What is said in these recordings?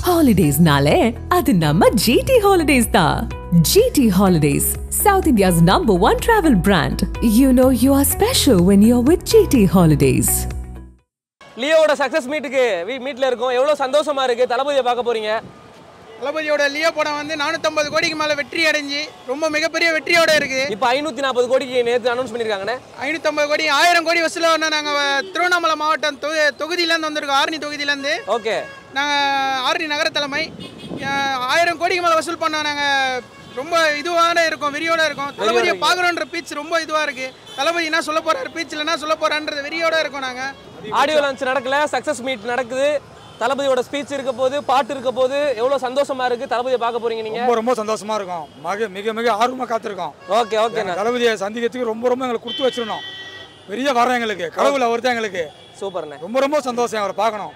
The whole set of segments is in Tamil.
ஹாலிடேஸ்னாலே அது நம்ம ஜிடி ஹாலிடேஸ் தான் GT Holidays South India's number one travel brand you know you are special when you are with GT Holidays லியோவோட சக்ஸஸ் மீட்டுக்கு வீ மீட்டில் இருக்கோம் எவ்வளோ சந்தோஷமா இருக்கு தளபதியை பார்க்க போறீங்க தளபதியோட லியோ படம் வந்து நானூற்றம்பது கோடிக்கு மேலே வெற்றி அடைஞ்சு ரொம்ப மிகப்பெரிய வெற்றியோட இருக்குது இப்போ ஐநூற்றி நாற்பது கோடிக்கு நேற்று அனௌன்ஸ் பண்ணியிருக்காங்கண்ணே ஐநூற்றம்பது கோடி ஆயிரம் கோடி வசூலாக நாங்கள் திருவண்ணாமலை மாவட்டம் தொ தொகுதியிலேருந்து வந்திருக்கோம் ஆரணி தொகுதியிலேருந்து ஓகே நாங்கள் ஆரணி நகர தலைமை அஹ், ஆயிரம் கோடிக்கு மேலே வசூல் பண்ணோம் நாங்கள் ரொம்ப இதுவான இருக்கோம் வெறியோட இருக்கோம் தளபதியை பார்க்கணுன்ற பீச் ரொம்ப இதுவாக இருக்குது தளபதி என்ன சொல்ல போகிறாரு பீச்சில் என்ன சொல்ல போகிறான்றது வெறியோட இருக்கோம் நாங்கள் ஆடியோ லான்ச் நடக்கல சக்ஸஸ் மீட் நடக்குது தளபதியோட ஸ்பீச் இருக்க போது பாட்டு இருக்க போது எவ்வளோ சந்தோஷமா இருக்கு தளபதியை பார்க்க போறீங்க நீங்க ரொம்ப ரொம்ப சந்தோஷமா இருக்கும் மக மிக மிக ஆர்வமா காத்திருக்கோம் ஓகே ஓகேண்ணா தளபதியை சந்திக்கிறதுக்கு ரொம்ப ரொம்ப எங்களுக்கு கொடுத்து வச்சிருந்தோம் பெரிய வரம் எங்களுக்கு கடவுள் அவர் தான் எங்களுக்கு சூப்பர்ண்ணே ரொம்ப ரொம்ப சந்தோஷம் அவரை பார்க்கணும்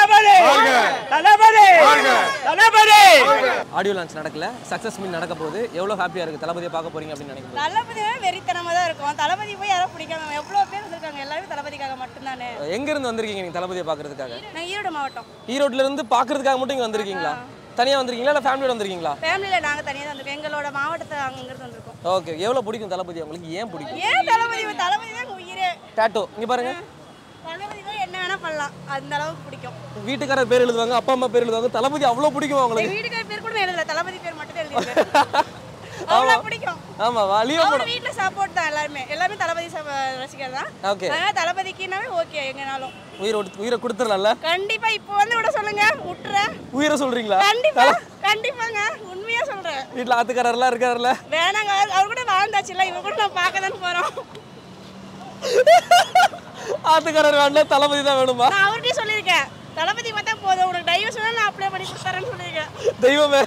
ஆடியோ லான்ச் நடக்கல சக்ஸஸ் மீட் நடக்க போகுது எவ்வளோ ஹாப்பியா இருக்கு தளபதியை பார்க்க போறீங்க அப்படின்னு நினைக்கிறேன் தளபதியே வெறித்தனமாக தான் இருக்கும் தளபதி போய் யாரோ பிடிக்காம எவ்வளோ பேர் வந்திருக்காங்க எல்லாருமே தளபதிக்காக மட்டும்தானே எங்க இருந்து வந்திருக்கீங்க நீங்க தளபதியை பார்க்கறதுக்காக நான் ஈரோடு மாவட்டம் ஈரோட்ல இருந்து பார்க்கறதுக்காக மட்டும் இங்க வந்திருக்கீங்களா தனியா வந்திருக்கீங்களா இல்லை ஃபேமிலியோட வந்திருக்கீங்களா ஃபேமிலியில் நாங்கள் தனியாக தான் வந்திருக்கோம் எங்களோட மாவட்டத்தை அங்கிருந்து வந்திருக்கோம் ஓகே எவ்வளோ பிடிக்கும் தளபதி உங்களுக்கு ஏன் பிடிக்கும் ஏன் தளபதி தளபதி தான் உயிரே டாட்டோ இங்க பாருங்க தளபதி தான் என்ன வேணால் பண்ணலாம் அந்த அளவுக்கு பிடிக்கும் வீட்டுக்காரர் பேர் எழுதுவாங்க அப்பா அம்மா பேர் எழுதுவாங்க தளபதி அவ்வளோ பிடிக்குமா எங்கள் உங்களுக்கு வீட்டுக்கார பேர் கூட எழுதல தளபதி பேர் மட்டும் தான் எழுதியிருக்கேன் அவ்வளோ பிடிக்கும் ஆமா வா லியோ அவர் படம் வீட்டில் சப்போர்ட் தான் எல்லாருமே எல்லாமே தளபதி ச- ரசிகர் தான் ஓகே அதனால தளபதிக்குனாவே ஓகே எங்கனாலும் உயிரை விட்டு- உயிரை கொடுத்துடலாம்ல கண்டிப்பா இப்போ வந்து விட சொல்லுங்க விட்டுறேன் உயிரை சொல்றீங்களா கண்டிப்பா கண்டிப்பாங்க உண்மையா சொல்றேன் வீட்டில் ஆத்துக்காரர்லாம் இருக்காருல்ல வேணாங்க அவர் அவர் கூட வாழ்ந்தாச்சுல்ல இவ கூட நான் பார்க்க தான் போறோம் ஆத்துக்காரர் வேண்டாம் தளபதி தான் வேணுமா நான் அவர்கிட்டயே சொல்லியிருக்கேன் தளபதி பார்த்தா போதும் உனக்கு டைவர்ஸ் வேணா நான் அப்ளை பண்ணி கொடுத்துறேன்னு சொல்லியிருக்கேன் தெய்வமே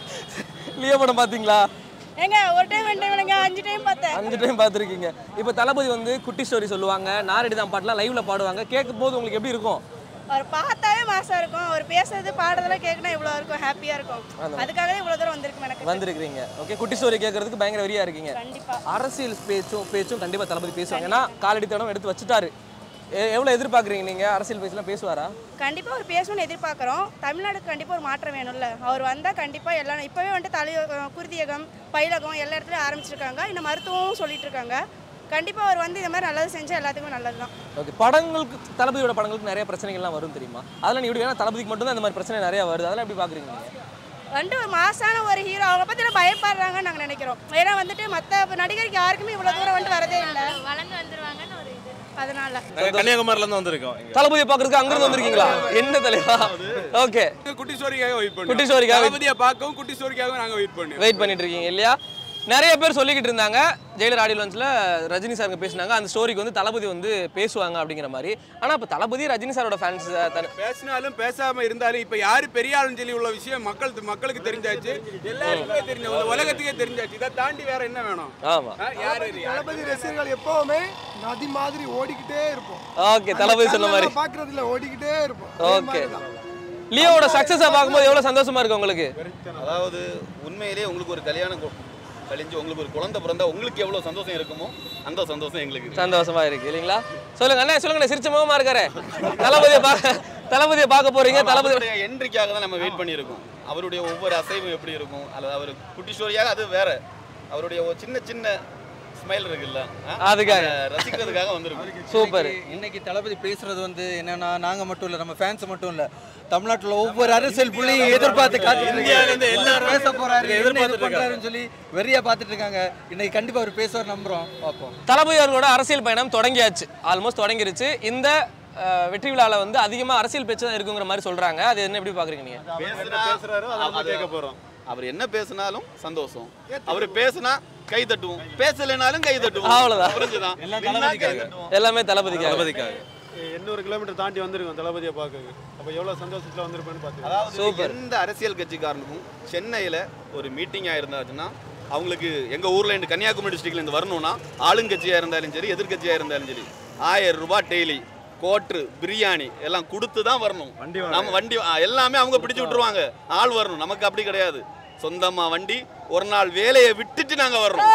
லியோ படம் பார்த்தீங்களா ஏங்க ஒரு டைம் ரெண்டு டைம் இல்லைங்க அஞ்சு டைம் பார்த்தேன் அஞ்சு டைம் பார்த்துருக்கீங்க இப்போ தளபதி வந்து குட்டி ஸ்டோரி சொல்லுவாங்க நாரடி தான் பாட்டுலாம் லைவ்ல பாடுவாங்க கேட்கும் போது உங்களுக்கு எப்படி இருக்கும் அவர் பார்த்தாவே மாசம் இருக்கும் அவர் பேசுறது பாடுறதெல்லாம் கேட்கணும் இவ்வளோ இருக்கும் ஹாப்பியா இருக்கும் அதுக்காகவே இவ்வளோ தூரம் வந்திருக்கும் எனக்கு வந்திருக்கிறீங்க ஓகே குட்டி ஸ்டோரி கேட்கறதுக்கு பயங்கர வெறியா இருக்கீங்க கண்டிப்பா அரசியல் பேச்சும் பேச்சும் கண்டிப்பா தளபதி பேசுவாங்க ஏன்னா காலடி தடம் எடுத்து வச்சுட்டாரு எ- எவ்வளவு எதிர்பார்க்குறீங்க நீங்க அரசியல் பேச்செல்லாம் பேசுவாரா கண்டிப்பா அவர் பேசணும்னு எதிர்பார்க்குறோம் தமிழ்நாடுக்கு கண்டிப்பா ஒரு மாற்றம் வேணும்ல அவர் வந்தா கண்டிப்பா எல்லாம் இப்பவே வந்துட்டு தலை குருதியகம் பயிலகம் எல்லா இடத்துலயும் ஆரம்பிச்சிருக்காங்க இன்னும் மருத்துவமும் சொல்லிட்டு இருக்காங்க கண்டிப்பா அவர் வந்து இந்த மாதிரி நல்லது செஞ்சா எல்லாத்துக்குமே நல்லது தான் ஓகே படங்களுக்கு தளபதியோட படங்களுக்கு நிறைய பிரச்சனைகள்லாம் வரும் தெரியுமா அதெல்லாம் நீ இப்படி ஏன்னா தளபதிக்கு மட்டும் தான் இந்த மாதிரி பிரச்சனை நிறைய வருது அதெல்லாம் எப்படி பாக்குறீங்க நீங்க வந்துட்டு ஒரு மாசான ஒரு ஹீரோ அவங்க பத்தி எல்லாம் பயப்படுறாங்கன்னு நாங்க நினைக்கிறோம் ஏன்னா வந்துட்டு மத்த நடிகருக்கு யாருக்குமே இவ்வளவு தூரம் வந்துட்டு வரதே இல்லை வளர்ந்து வந்துருவாங்கன்னு ஒரு இது அதனால நாங்கள் கன்னியாகுமரில இருந்து வந்திருக்கோம் இங்க. தளபதியை பாக்குறதுக்கு அங்கிருந்து வந்திருக்கீங்களா என்ன தலைவா ஓகே குட்டி ஸ்டோரிக்காக வெயிட் பண்ணுவோம் குட்டி ஸ்டோரிக்காக wait- தளபதியை பார்க்கவும் குட்டி ஸ்டோரிக்காகவும் நாங்கள் வெயிட் பண்ணுவோம் வெயிட் பண்ணிட்டு இருக்கீங்க இல்லையா நிறைய பேர் சொல்லிக்கிட்டு இருந்தாங்க ஜெயிலர் ஆடியோ லான்ச்சில் ரஜினி சாருங்க பேசினாங்க அந்த ஸ்டோரிக்கு வந்து தளபதி வந்து பேசுவாங்க அப்படிங்கிற மாதிரி ஆனால் இப்போ தளபதி ரஜினி சாரோட ஃபேன்ஸ் பேசினாலும் பேசாம இருந்தாலும் இப்ப யாரு பெரிய ஆளுன்னு சொல்லி உள்ள விஷயம் மக்கள் மக்களுக்கு தெரிஞ்சாச்சு எல்லாருக்குமே தெரிஞ்ச உல- உலகத்துக்கே தெரிஞ்சாச்சு இதை தாண்டி வேற என்ன வேணும் ஆமாம் ஆ, யாரு இது? தளபதி ரசிகர்கள் எப்பவுமே நதி மாதிரி ஓடிக்கிட்டே இருப்போம் ஓகே தளபதி சொன்ன மாதிரி பாக்குறதுல ஓடிக்கிட்டே இருப்போம் ஓகே லியோவோட சக்ஸஸை பார்க்கும்போது எவ்வளோ சந்தோஷமா இருக்கு உங்களுக்கு அதாவது உண்மையிலேயே உங்களுக்கு ஒரு கல்யாணம் கொ- கழிஞ்சு உங்களுக்கு ஒரு குழந்தை பிறந்தா உங்களுக்கு எவ்வளவு சந்தோஷம் இருக்குமோ அந்த சந்தோஷம் எங்களுக்கு இருக்கு. சந்தோஷமா இருக்கு இல்லைங்களா சொல்லுங்க அண்ணே சொல்லுங்க சிரிச்ச முகமா இருக்காரு தளபதியை பார்க்க தளபதியை பார்க்க போறீங்க தளபதி அவருடைய என்ட்ரிக்காக தான் நம்ம வெயிட் பண்ணியிருக்கோம் அவருடைய ஒவ்வொரு அசைவும் எப்படி இருக்கும் அல்லது அவர் குட்டி ஸ்டோரியாக அது வேற அவருடைய ஒரு சின்ன சின்ன ஸ்மைல் இருக்குல்ல ஆ? அதுக்காக. அதை ரசிக்கிறதுக்காக வந்திருக்கும் சூப்பர் இன்னைக்கு தளபதி பேசுறது வந்து என்னன்னா நாங்க மட்டும் இல்ல நம்ம ஃபேன்ஸ் மட்டும் இல்ல தமிழ்நாட்டுல ஒவ்வொரு அரசியல் புள்ளியும் எதிர்பார்த்து காத்துட்டு இந்தியால இருந்து எல்லாரும் பேச போறாரு இதை என்ன எதிர்பார்த்துட்டு இது பண்றாருன்னு சொல்லி வெறியா பார்த்துட்டு இருக்காங்க இன்னைக்கு கண்டிப்பா அவர் பேசுவார் நம்புறோம் பார்ப்போம் தளபதி அவர்களோட அரசியல் பயணம் தொடங்கியாச்சு ஆல்மோஸ்ட் தொடங்கிருச்சு இந்த அஹ், வெற்றி விழால வந்து அதிகமா அரசியல் பேச்சு தான் இருக்குங்கிற மாதிரி சொல்றாங்க அது என்ன எப்படி பாக்குறீங்க நீங்க பேசுறாரோ அதை கேட்க போறோம் அவர் என்ன பேசினாலும் சந்தோஷம் அவர் பேசினா கை தட்டுவோம் பேசலைனாலும் கை தட்டுவோம் அவ்வளவுதான். புரிஞ்சுதான் எல்லாம் நின்னா கை தளபதிக்காக. தட்டுவோம். எல்லாமே தளபதிக்காக தளபதிக்காக எண்ணூறு கிலோமீட்டர் தாண்டி வந்திருக்கோம் தளபதியை பார்க்க அப்ப எவ்வளவு சந்தோஷத்துல வந்திருப்பேன்னு பாத்து அதாவது Super. எந்த அரசியல் கட்சிக்காரனுக்கும் சென்னையில் ஒரு மீட்டிங்காக இருந்தாச்சுன்னா அவங்களுக்கு எங்கள் ஊரில் இருந்து கன்னியாகுமரி டிஸ்ட்ரிக்ட்ல இருந்து வரணும்னா ஆளுங்கட்சியாக இருந்தாலும் சரி எதிர்க்கட்சியாக இருந்தாலும் சரி ஆயிரம் ரூபாய் டெய்லி கோட்ரு பிரியாணி எல்லாம் கொடுத்து தான் வரணும் வண்டி நம்ம வண்டி ஆ, எல்லாமே அவங்க பிடிச்சு விட்டுருவாங்க ஆள் வரணும் நமக்கு அப்படி கிடையாது சொந்தமா வண்டி ஒரு நாள் வேலையை விட்டுட்டு நாங்க வர்றோம்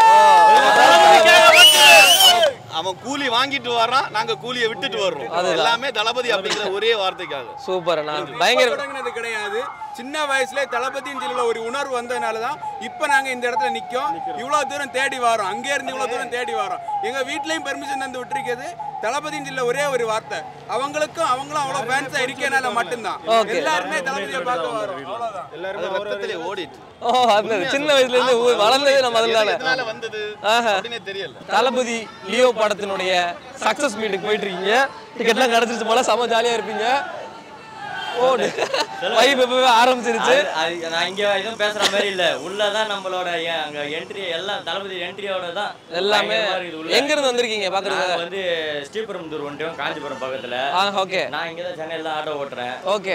அவன்- அவன் கூலி வாங்கிட்டு வர்றான் நாங்க கூலியை விட்டுட்டு வர்றோம் அதுதான். எல்லாமே தளபதி அப்படிங்கிற ஒரே வார்த்தைக்காக சூப்பர் நான் பயங்கர தொடங்கினது கிடையாது சின்ன வயசுல தளபதியின் சொல்ல ஒரு உணர்வு வந்ததுனால தான் இப்போ நாங்கள் இந்த இடத்துல நிற்கோம் இவ்வளோ தூரம் தேடி வரோம் அங்கே இருந்து இவ்வளோ தூரம் தேடி வரோம் எங்கள் வீட்லேயும் பெர்மிஷன் தந்து விட்டுருக்கிறது தளபதியின் சொல்ல ஒரே ஒரு வார்த்தை அவங்களுக்கும் அவங்களும் அவ்வளோ ஃபேன்ஸாக இருக்கனால மட்டும்தான் Okay. எல்லாருமே தளபதியை பார்க்க வரோம் அவ்வளோதான் எல்லாருமே அது அவரை ரத்தத்திலே ஓடிட்டு ஓ அந்த சின்ன வயசுல இருந்து ஊ- வளர்ந்ததே நம்ம அதில் எது- எதனால வந்தது ஆஹா. அப்படின்னே தெரியல தளபதி லியோ படத்தினுடைய சக்சஸ் மீட்டுக்கு போயிட்டு இருக்கீங்க டிக்கெட்லாம் கிடைச்சிருச்சு போல செம ஜாலியா இருப்பீங்க ஓடு வைப் எப்பவே ஆரம்பிச்சிருச்சு அது- அது நான் இங்க எதுவும் பேசுற மாதிரி இல்ல உள்ளதான் நம்மளோட எ- அங்க என்ட்ரி எல்லாம் தளபதி என்ட்ரியோட தான் எல்லாமே பயங்கரமா இருக்குது உள்ள. எங்க இருந்து வந்திருக்கீங்க நான் பாக்குறது வந்து ஸ்ரீபெரும்புதூர் வந்துட்டோம் காஞ்சிபுரம் பக்கத்துல ஆ ஓகே நான் இங்க தான் சென்னையில தான் ஆட்டோ ஓட்டுறேன் ஓகே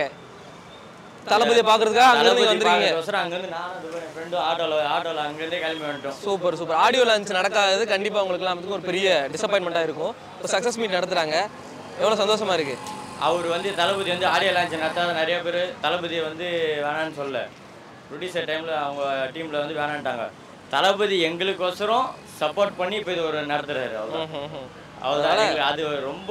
தளபதியை பாக்குறதுக்காக அங்க இருந்து தளபதி வந்திருக்கீங்க பார்க்கறதுக்கோசரம் அங்க இருந்து நானும் என் ஃப்ரெண்டும் ஆட்டோல ஆட்டோல அங்க இருந்தே கிளம்பி வந்துட்டோம் சூப்பர் சூப்பர் ஆடியோ லான்ச் நடக்காதது கண்டிப்பா உங்களுக்கு எல்லாத்துக்கும் ஒரு பெரிய டிசப்பாயின்மெண்ட்டாக இருக்கும் இப்போ சக்ஸஸ் மீட் நடத்துறாங்க எவ்வளோ சந்தோஷமா இருக்கு அவர் வந்து தளபதி வந்து ஆடியோ லான்ச் நடத்தாத நிறைய பேர் தளபதியை வந்து வேணான்னு சொல்ல ப்ரொடியூசர் டைமில் அவங்க டீமில் வந்து வேணான்ட்டாங்க தளபதி எங்களுக்கோசரம் சப்போர்ட் பண்ணி இப்போ இது ஒரு நடத்துறாரு அவர் அவர் அது ரொம்ப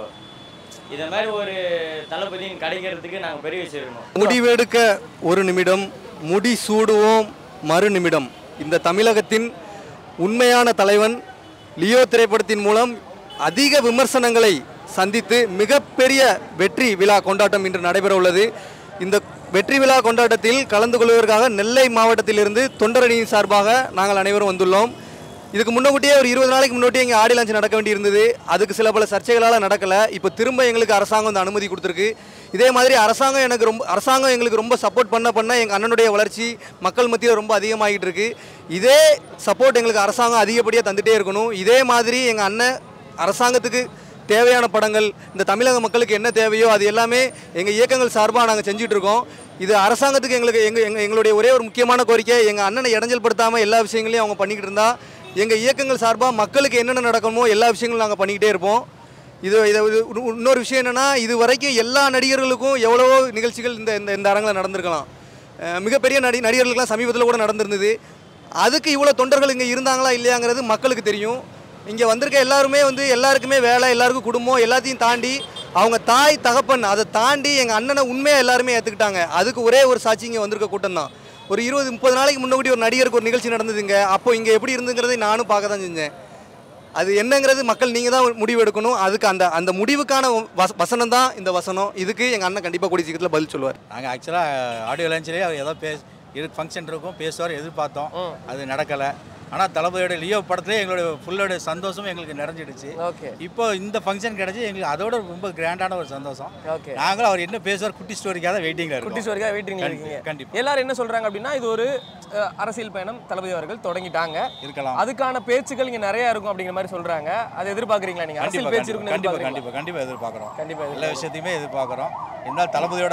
இதை மாதிரி ஒரு தளபதியின் கிடைக்கிறதுக்கு நாங்கள் பெரிய வச்சிருக்கணும் முடிவெடுக்க ஒரு நிமிடம் முடி சூடுவோம் மறு நிமிடம் இந்த தமிழகத்தின் உண்மையான தலைவன் லியோ திரைப்படத்தின் மூலம் அதிக விமர்சனங்களை சந்தித்து மிகப்பெரிய வெற்றி விழா கொண்டாட்டம் இன்று நடைபெற உள்ளது இந்த வெற்றி விழா கொண்டாட்டத்தில் கலந்து கொள்வதற்காக நெல்லை மாவட்டத்திலிருந்து தொண்டரணியின் சார்பாக நாங்கள் அனைவரும் வந்துள்ளோம் இதுக்கு முன்னக்கூட்டியே ஒரு இருபது நாளைக்கு முன்னாடியே இங்கே ஆடி லான்ச் நடக்க வேண்டியிருந்தது அதுக்கு சில பல சர்ச்சைகளால் நடக்கலை இப்போ திரும்ப எங்களுக்கு அரசாங்கம் இந்த அனுமதி கொடுத்துருக்கு இதே மாதிரி அரசாங்கம் எனக்கு ரொம்ப அரசாங்கம் எங்களுக்கு ரொம்ப சப்போர்ட் பண்ண பண்ண எங்கள் அண்ணனுடைய வளர்ச்சி மக்கள் மத்தியில் ரொம்ப அதிகமாகிட்டு இருக்கு இதே சப்போர்ட் எங்களுக்கு அரசாங்கம் அதிகப்படியாக தந்துட்டே இருக்கணும் இதே மாதிரி எங்கள் அண்ணன் அரசாங்கத்துக்கு தேவையான படங்கள் இந்த தமிழக மக்களுக்கு என்ன தேவையோ அது எல்லாமே எங்கள் இயக்கங்கள் சார்பாக நாங்கள் செஞ்சுட்டு இருக்கோம் இது அரசாங்கத்துக்கு எங்களுக்கு எங்கள் எங்கள் எங்களுடைய ஒரே ஒரு முக்கியமான கோரிக்கை எங்கள் அண்ணனை இடைஞ்சல் படுத்தாமல் எல்லா விஷயங்களையும் அவங்க பண்ணிக்கிட்டு இருந்தால் எங்கள் இயக்கங்கள் சார்பாக மக்களுக்கு என்னென்ன நடக்கணுமோ எல்லா விஷயங்களும் நாங்கள் பண்ணிக்கிட்டே இருப்போம் இது இதை இது ஒரு- இன்னொரு விஷயம் என்னென்னா இது வரைக்கும் எல்லா நடிகர்களுக்கும் எவ்வளவோ நிகழ்ச்சிகள் இந்த இந்த இந்த அரங்கில் நடந்திருக்கலாம் அஹ் மிகப்பெரிய நடி நடிகர்களுக்கெல்லாம் சமீபத்தில் கூட நடந்திருந்தது அதுக்கு இவ்வளோ தொண்டர்கள் இங்கே இருந்தாங்களா இல்லையாங்கிறது மக்களுக்கு தெரியும் இங்கே வந்திருக்க எல்லாருமே வந்து எல்லாருக்குமே வேலை எல்லாருக்கும் குடும்பம் எல்லாத்தையும் தாண்டி அவங்க தாய் தகப்பன் அதை தாண்டி எங்கள் அண்ணனை உண்மையாக எல்லாருமே ஏற்றுக்கிட்டாங்க அதுக்கு ஒரே ஒரு சாட்சி இங்கே வந்திருக்க கூட்டம் தான் ஒரு இருபது முப்பது நாளைக்கு முன்னாடி ஒரு நடிகருக்கு ஒரு நிகழ்ச்சி நடந்ததுங்க அப்போ இங்கே எப்படி இருந்துங்கிறதை நானும் பார்க்க தான் செஞ்சேன் அது என்னங்கிறது மக்கள் நீங்கள் தான் முடிவு எடுக்கணும் அதுக்கு அந்த அந்த முடிவுக்கான வச வசனம் தான் இந்த வசனம் இதுக்கு எங்கள் அண்ணன் கண்டிப்பாக கூடிய சீக்கிரத்தில் பதில் சொல்லுவார் நாங்கள் ஆக்சுவலாக ஆடியோ லான்ச்லேயே அவர் ஏதோ பேச இரு ஃபங்க்ஷன் இருக்கும் பேசுவார் எதிர்பார்த்தோம் அது நடக்கலை ஆனால் தளபதியோட லியோ படத்துலேயே எங்களுடைய ஃபுல்லோட சந்தோஷம் எங்களுக்கு நிறைஞ்சிடுச்சு ஓகே இப்போ இந்த ஃபங்க்ஷன் கிடைச்சி எங்களுக்கு அதோட ரொம்ப கிராண்டான ஒரு சந்தோஷம் ஓகே நாங்களும் அவர் என்ன பேசுவார் குட்டி ஸ்டோரிக்காக தான் வெயிட்டிங்கில் குட்டி இருக்கோம் ஸ்டோரிக்காக வெயிட்டிங் கண்டி- இருக்கீங்க கண்டிப்பா. எல்லாரும் என்ன சொல்றாங்க அப்படின்னா இது ஒரு அஹ், அரசியல் பயணம் தளபதி அவர்கள் தொடங்கிட்டாங்க இருக்கலாம் அதுக்கான பேச்சுக்கள் இங்க நிறைய இருக்கும் அப்படிங்கிற மாதிரி சொல்றாங்க அதை எதிர்பார்க்கறீங்களா நீங்க அரசியல் கண்டிப்பாக பேச்சு இருக்குன்னு கண்டிப்பாக எதிர்பார்க்கறீங்களா? கண்டிப்பாக கண்டிப்பாக எதிர்பார்க்குறோம் கண்டிப்பா எல்லா எதிர்பார்க்கறீங்க. விஷயத்தையுமே எதிர்பார்க்குறோம் இருந்தாலும் தளபதியோட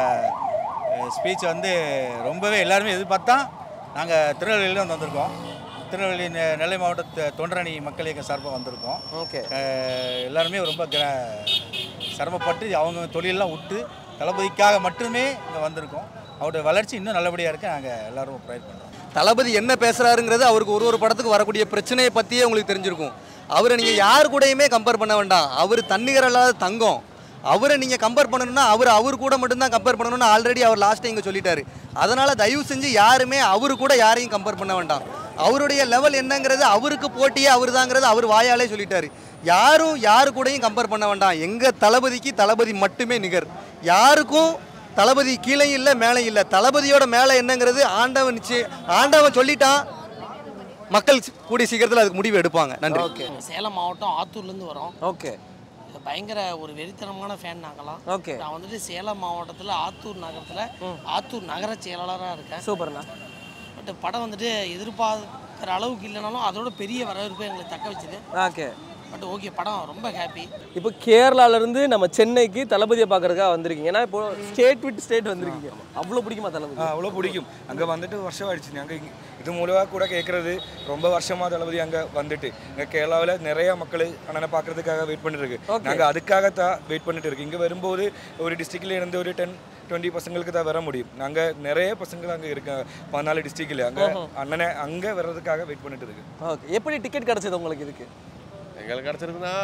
ஸ்பீச் வந்து ரொம்பவே எல்லாருமே எதிர்பார்த்தா நாங்கள் திருநெல்வேலியில வந்திருக்கோம் திருநெல்வேலி நெ- நெல்லை மாவட்ட தொண்டரணி மக்கள் இயக்க சார்பாக வந்திருக்கோம் ஓகே அஹ் எல்லாருமே ரொம்ப கிர சிரமப்பட்டு அவங்க தொழிலெல்லாம் விட்டு தளபதிக்காக மட்டுமே இங்கே வந்திருக்கோம் அவருடைய வளர்ச்சி இன்னும் நல்லபடியாக இருக்க நாங்கள் எல்லாரும் ப்ரொவைட் பண்ணுறோம் தளபதி என்ன பேசுறாருங்கிறது அவருக்கு ஒரு ஒரு படத்துக்கு வரக்கூடிய பிரச்சனையை பற்றியே உங்களுக்கு தெரிஞ்சிருக்கும் அவரை நீங்கள் யார் கூடயுமே கம்பேர் பண்ண வேண்டாம் அவர் தன்னிகர் இல்லாத தங்கம் அவரை நீங்கள் கம்பேர் பண்ணணும்னா அவர் அவர் கூட மட்டும்தான் கம்பேர் பண்ணணும்னு ஆல்ரெடி அவர் லாஸ்ட் இங்கே சொல்லிட்டாரு அதனால் தயவு செஞ்சு யாருமே அவர் கூட யாரையும் கம்பேர் பண்ண வேண்டாம் அவருடைய லெவல் என்னங்கிறது அவருக்கு போட்டியே அவர் தாங்கிறது அவர் வாயாலே சொல்லிட்டாரு யாரும் யாரு கூடயும் கம்பேர் பண்ண வேண்டாம் எங்கள் தளபதிக்கு தளபதி மட்டுமே நிகர் யாருக்கும் தளபதி கீழே இல்லை மேலே இல்லை தளபதியோட மேலே என்னங்கிறது ஆண்டவன் நிச்சய ஆண்டவன் சொல்லிட்டான் மக்கள் சி- கூடிய சீக்கிரத்தில் அதுக்கு முடிவு எடுப்பாங்க நன்றி ஓகே சேலம் மாவட்டம் ஆத்தூர்லேருந்து வரோம் ஓகே பயங்கர ஒரு வெறித்தனமான ஃபேன் நாங்களாம் ஓகே நான் வந்துட்டு சேலம் மாவட்டத்தில் ஆத்தூர் நகரத்தில் ஆத்தூர் நகர செயலாளராக இருக்கேன் சூப்பர்ண்ணா பட் படம் வந்துட்டு எதிர்பார்க்குற அளவுக்கு இல்லைனாலும் அதோட பெரிய வரவேற்பு எங்களுக்கு தக்க வச்சுது ஓகே பட் ஓகே படம் ரொம்ப ஹாப்பி இப்போ கேரளால இருந்து நம்ம சென்னைக்கு தளபதியை பார்க்கறதுக்காக வந்திருக்கீங்க ஏன்னா இப்போ ஸ்டேட் விட்டு ஸ்டேட் வந்திருக்கீங்க அவ்வளோ பிடிக்குமா தளபதி அவ்வளோ பிடிக்கும் அங்கே வந்துட்டு வருஷம் ஆயிடுச்சு அங்கே இது மூலமாக கூட கேட்குறது ரொம்ப வருஷமாக தளபதி அங்கே வந்துட்டு இங்கே கேரளாவில் நிறைய மக்கள் அண்ணனை பார்க்கறதுக்காக வெயிட் பண்ணிட்டு இருக்கு Okay. நாங்கள் அதுக்காக தான் வெயிட் பண்ணிட்டு இருக்கு இங்கே வரும்போது ஒரு டிஸ்ட்ரிக்ட்ல இருந்து ஒரு டென் டுவெண்ட்டி பசங்களுக்கு தான் வர முடியும் நாங்கள் நிறைய பசங்கள் அங்கே இருக்காங்க பதினாலு டிஸ்ட்ரிக்டில் அங்கே ஓஹோ. அண்ணனை அங்கே வர்றதுக்காக வெயிட் பண்ணிட்டு இருக்கு ஓகே எப்படி டிக்கெட் கிடைச்சது உங்களுக்கு இதுக்கு எங்களுக்கு கிடச்சிருக்குன்னா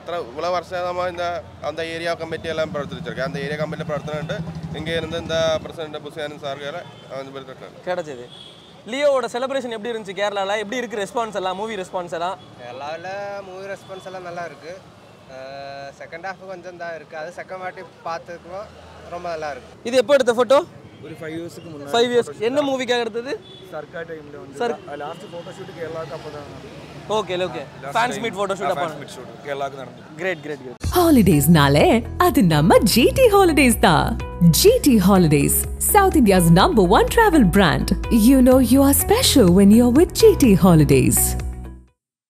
இത്ര இவ்வளோ வருஷம் நம்ம இந்த அந்த ஏரியா கமிட்டி எல்லாம் பிரவர்த்திச்சிருக்கேன் அந்த ஏரியா கமிட்டி பிரவர்த்தனை இங்கே இருந்து இந்த பிரசிடண்ட் புசியானந்த் சார்களை வந்து பேர் கிடைச்சது லியோவோட செலிப்ரேஷன் எப்படி இருந்துச்சு கேரளாவில் எப்படி இருக்கு ரெஸ்பான்ஸ் எல்லாம் மூவி ரெஸ்பான்ஸ் எல்லாம் கேரளாவில் மூவி ரெஸ்பான்ஸ் எல்லாம் நல்லா இருக்கு செகண்ட் ஹாஃப் கொஞ்சம் தான் இருக்குது அது செகண்ட் வாட்டி பார்த்துக்குவோம் ரொம்ப நல்லா இருக்கு இது எப்போ எடுத்த ஃபோட்டோ ஒரு ஃபைவ் இயர்ஸ்க்கு முன்னாடி ஃபைவ் இயர்ஸ் என்ன மூவிக்காக எடுத்தது சர்க்கா டைமில் வந்து சர்- லாஸ்ட் ஃபோட்டோ ஷூட் கேரளாவுக்கு அப்போ தான் okay okay fans meet photo shoot அப்போ மீட் ஷூட் கேரளாவுக்கு நடந்தது கிரேட் கிரேட் கிரேட் Holidays-nale, அது நம்ம GT Holidays தான். GT Holidays, South India's number one travel brand. You know you are special when you're with GT Holidays.